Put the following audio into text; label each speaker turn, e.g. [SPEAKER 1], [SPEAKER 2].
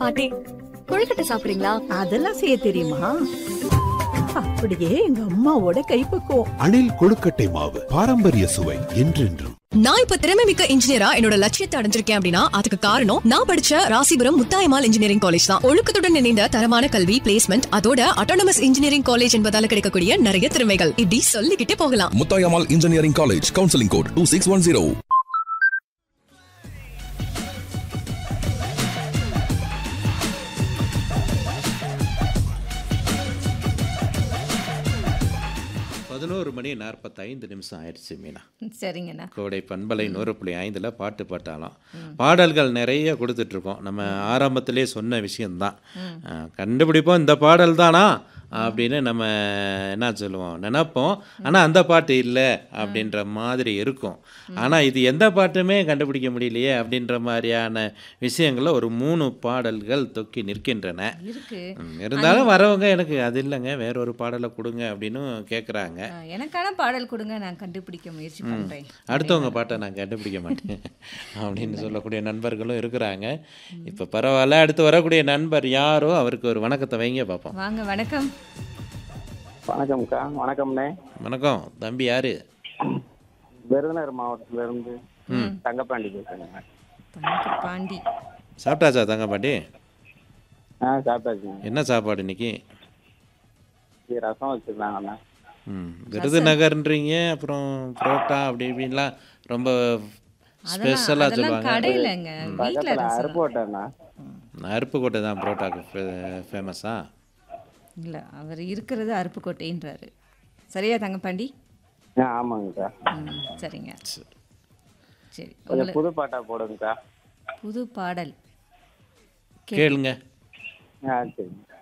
[SPEAKER 1] பாட்டி கொழுக்கட்டை சாப்பிடுறீங்களா
[SPEAKER 2] அதெல்லாம் செய்ய தெரியுமா அப்படியே எங்க அம்மாவோட கைப்பக்குவம்
[SPEAKER 3] அணில் கொழுக்கட்டை மாவு பாரம்பரிய சுவை என்றென்றும்
[SPEAKER 4] நான் இப்ப திறமை மிக்க இன்ஜினியரா என்னோட லட்சியத்தை அடைஞ்சிருக்கேன் அப்படின்னா அதுக்கு காரணம் நான் படிச்ச ராசிபுரம் முத்தாயமால் இன்ஜினியரிங் காலேஜ் தான் ஒழுக்கத்துடன் இணைந்த தரமான கல்வி பிளேஸ்மெண்ட் அதோட அட்டானமஸ் இன்ஜினியரிங் காலேஜ் என்பதால கிடைக்கக்கூடிய நிறைய திறமைகள் இப்படி சொல்லிக்கிட்டே போகலாம்
[SPEAKER 5] Muthayammal engineering college counselling code two six one zero
[SPEAKER 6] பதினோரு மணி நாற்பத்தைந்து நிமிஷம் ஆயிடுச்சு மீனா
[SPEAKER 7] சரிங்கண்ணா
[SPEAKER 6] கோடை பண்பலை நூறு புள்ளி ஐந்தில் பாட்டு பாட்டாலாம் பாடல்கள் நிறைய கொடுத்துட்ருக்கோம் நம்ம ஆரம்பத்திலே சொன்ன விஷயம்தான் அஹ், கண்டுபிடிப்போம் இந்த பாடல் தானா அப்படின்னு நம்ம என்ன சொல்லுவோம் நினைப்போம் ஆனால் அந்த பாட்டு இல்லை அப்படின்ற மாதிரி இருக்கும் ஆனால் இது எந்த பாட்டுமே கண்டுபிடிக்க முடியலையே அப்படின்ற மாதிரியான விஷயங்களில் ஒரு மூணு பாடல்கள் தொக்கி நிற்கின்றன
[SPEAKER 7] இருக்கு
[SPEAKER 6] ம், இருந்தாலும் வரவங்க எனக்கு அது இல்லைங்க வேற ஒரு பாடலை கொடுங்க அப்படின்னு கேட்குறாங்க
[SPEAKER 7] ஆ, எனக்கான பாடல் கொடுங்க நான் கண்டுபிடிக்க முயற்சி பண்றேன்
[SPEAKER 6] அடுத்தவங்க பாட்டை நான் கண்டுபிடிக்க மாட்டேன் அப்படின்னு சொல்லக்கூடிய நண்பர்களும் இருக்கிறாங்க இப்போ பரவாயில்ல அடுத்து வரக்கூடிய நண்பர் யாரோ அவருக்கு ஒரு வணக்கத்தை வைங்க பார்ப்போம்
[SPEAKER 7] வாங்க வணக்கம்
[SPEAKER 8] வணக்கம்க்கா வணக்கம்ண்ணே
[SPEAKER 6] வணக்கம் தம்பி யாரு
[SPEAKER 8] விருதுநகர் மாவட்டத்துல இருந்து தங்கப்பாண்டி பேசுறேங்க
[SPEAKER 7] தங்க பாண்டி
[SPEAKER 6] சாப்பிட்டாச்சா தங்கப்பாட்டி
[SPEAKER 8] ஆ சாப்பிட்டாச்சுங்க
[SPEAKER 6] என்ன சாப்பாடு இன்னைக்கு
[SPEAKER 8] இது ரசம் வச்சிருந்தாங்கண்ணா
[SPEAKER 6] ம் விருதுநகர்ன்றீங்க அப்புறம் புரோட்டா அப்படி இப்படின்லாம் ரொம்ப ஸ்பெஷலாக
[SPEAKER 7] அதெல்லாம்
[SPEAKER 6] சொல்லுவாங்க
[SPEAKER 7] கடையிலங்க வீட்ல
[SPEAKER 8] பக்கத்துல
[SPEAKER 7] ரசம்.
[SPEAKER 8] அருப்போட்டேண்ணா
[SPEAKER 6] அருப்புக்கோட்டை தான் புரோட்டாக்கு ஃபேமஸா
[SPEAKER 7] இல்ல அவர் இருக்கிறது அருப்புக்கோட்டைன்றாரு சரியா தங்கப்பாண்டி
[SPEAKER 8] ஆ ஆமாங்கக்கா
[SPEAKER 7] ம், சரிங்க சரி
[SPEAKER 8] கொஞ்சம்
[SPEAKER 7] உங்களை
[SPEAKER 8] புது பாட்டா போடுங்கக்கா
[SPEAKER 7] புது பாடல்
[SPEAKER 6] கேளுங்க
[SPEAKER 8] ஆ சரிங்க